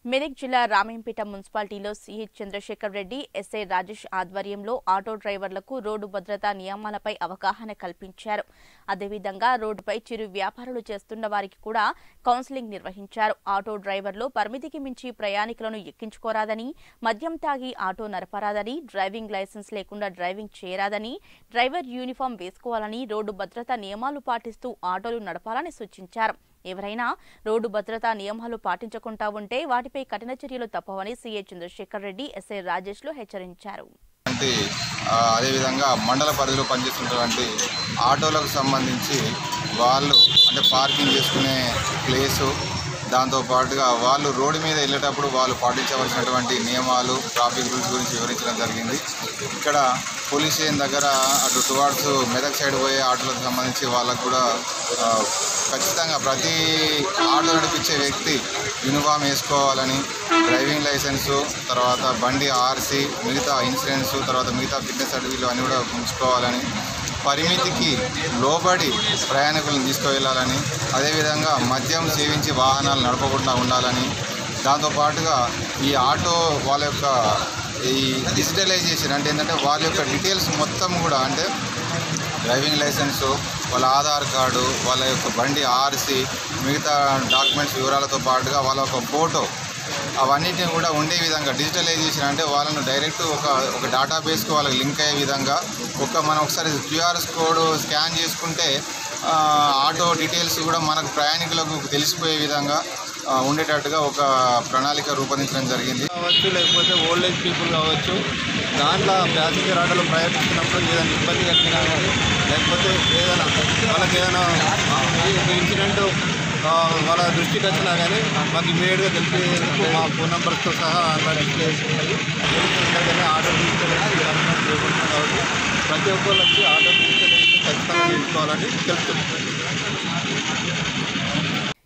మెదక్ జిల్లా రామేంపేట మున్సిపాలిటీలో CH Chandrasekhar Reddy SI Rajesh ఆధ్వర్యంలో ఆటో డ్రైవర్లకు రోడ్డు భద్రతా నియమాలపై అవగాహన కల్పించారు అదేవిధంగా రోడ్డుపై చిరు వ్యాపారాలు చేస్తున్న వారికి కూడా కౌన్సిలింగ్ నిర్వహించారు ఆటో డ్రైవర్లు పరిమితికి మించి ప్రయాణికులను ఎక్కించుకోరాదని మద్యం తాగి ఆటో నడపరాదని డ్రైవింగ్ లైసెన్స్ లేకుండా డ్రైవింగ్ చేయరాదని డ్రైవర్ యూనిఫామ్ వేసుకోవాలని రోడ్డు భద్రతా నియమాలు పాటిస్తూ ఆటోలు నడపాలని సూచించారు ఎవరైనా రోడ్డు భద్రతా నియమాలు పాటించకుండా ఉంటే వాటిపై కఠిన చర్యలు తప్పవని సీఏ చంద్రశేఖర్ రెడ్డి ఎస్ఐ రాజేష్లు హెచ్చరించారు అంటే ఆ, అదేవిధంగా మండల పరిధిలో పనిచేస్తున్నటువంటి ఆటోలకు సంబంధించి వాళ్ళు అంటే పార్కింగ్ చేసుకునే ప్లేసు దాంతో పాటుగా వాళ్ళు రోడ్డు మీద వెళ్ళేటప్పుడు వాళ్ళు పాటించవలసినటువంటి నియమాలు ట్రాఫిక్ రూల్స్ గురించి వివరించడం జరిగింది ఇక్కడ పోలీస్ స్టేషన్ దగ్గర అటు టువార్డ్స్ మెదక్ సైడ్ పోయే ఆటోలకు సంబంధించి వాళ్ళకు కూడా ఆ, ఖచ్చితంగా ప్రతి ఆటో నడిపించే వ్యక్తి యూనిఫామ్ వేసుకోవాలని డ్రైవింగ్ లైసెన్సు తర్వాత బండి ఆర్సీ మిగతా ఇన్సూరెన్స్ తర్వాత మిగతా ఫిట్నెస్ సర్టిఫికెట్లు అన్నీ కూడా ఉంచుకోవాలని పరిమితికి లోబడి ప్రయాణికులను తీసుకువెళ్ళాలని అదేవిధంగా మద్యం సేవించి వాహనాలు నడపకుండా ఉండాలని దాంతోపాటుగా ఈ ఆటో వాళ్ళ యొక్క ఈ డిజిటలైజేషన్ అంటే ఏంటంటే వాళ్ళ యొక్క డీటెయిల్స్ మొత్తం కూడా అంటే డ్రైవింగ్ లైసెన్సు వాళ్ళ ఆధార్ కార్డు వాళ్ళ యొక్క బండి ఆర్సీ మిగతా డాక్యుమెంట్స్ వివరాలతో పాటుగా వాళ్ళ యొక్క ఫోటో అవన్నిటిని కూడా ఉండే విధంగా డిజిటలైజేషన్ అంటే వాళ్ళను డైరెక్ట్ ఒక ఒక డేటాబేస్కి వాళ్ళకి లింక్ అయ్యే విధంగా ఒక మనం ఒకసారి క్యూఆర్ కోడ్ స్కాన్ చేసుకుంటే ఆ, ఆటో డీటెయిల్స్ కూడా మనకు ప్రయాణికులకు తెలిసిపోయే విధంగా ఆ, ఉండేటట్టుగా ఒక ప్రణాళిక రూపొందించడం జరిగింది కావచ్చు లేకపోతే ఓల్డ్ ఏజ్ పీపుల్ కావచ్చు దాంట్లో ప్యాసింజర్ ఆటోలో ప్రయాణిస్తున్నప్పుడు ఏదైనా ఇబ్బంది కలిగినా కానీ లేకపోతే ఏదైనా వాళ్ళకి ఏదైనా ఆ, ఈ ఒక ఇన్సిడెంట్ ఆ, వాళ్ళ దృష్టికి వచ్చినా కానీ మాకు ఇమీడియట్గా తెలిపేందుకు మా ఫోన్ నెంబర్స్తో సహా ఆన్లైన్ డిస్ప్లే చేస్తుంది కానీ ఆటో తీసుకెళ్ళి చేయబడుతుంది కాబట్టి ప్రతి ఒక్కరు వచ్చి ఆటో తీసుకెళ్ళి ఖచ్చితంగా తీసుకోవాలని తెలుస్తుంది